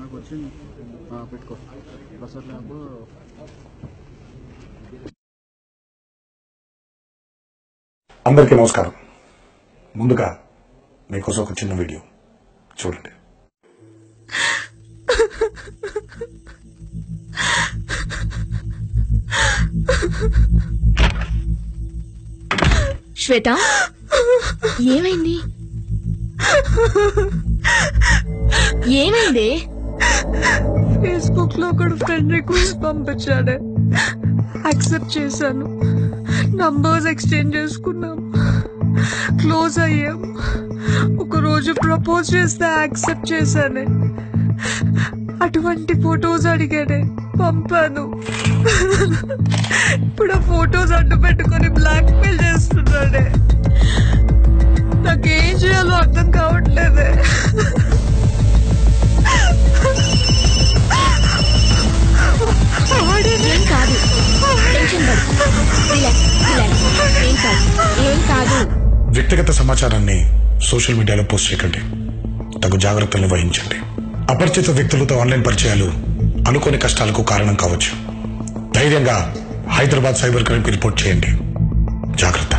నాకు వచ్చింది ఆ, పెట్టుకో బసర్ ల్యాబ్ అందరికీ నమస్కారం ముందుగా మీకోసం ఒక చిన్న వీడియో చూడండి శ్వేత ఏమైంది ఏమైంది ఫేస్బుక్ లో ఒకడు ఫ్రెండ్ రిక్వెస్ట్ పంపించాడే యాక్సెప్ట్ చేశాను నంబర్స్ ఎక్స్చేంజ్ చేసుకున్నాం క్లోజ్ అయ్యాం ఒక రోజు ప్రపోజ్ చేస్తే యాక్సెప్ట్ చేశానే అటువంటి ఫొటోస్ అడిగాడే పంపాను ఇప్పుడు ఆ ఫొటోస్ అడ్డు పెట్టుకొని బ్లాక్ మెయిల్ చేస్తున్నాడే నాకేం చేయాలో అర్థం కావట్లేదే ఏం కాదు టెన్షన్ పడు రిలాక్స్ రిలాక్స్ ఏం కాదు ఏం కాదు వ్యక్తిగత సమాచారాన్ని సోషల్ మీడియాలో పోస్ట్ చేయకండి తగు జాగ్రత్తలు వహించండి అపరిచిత వ్యక్తులతో ఆన్లైన్ పరిచయాలు అనుకోని కష్టాలకు కారణం కావచ్చు ధైర్యంగా హైదరాబాద్ సైబర్ క్రైమ్కి రిపోర్ట్ చేయండి జాగ్రత్త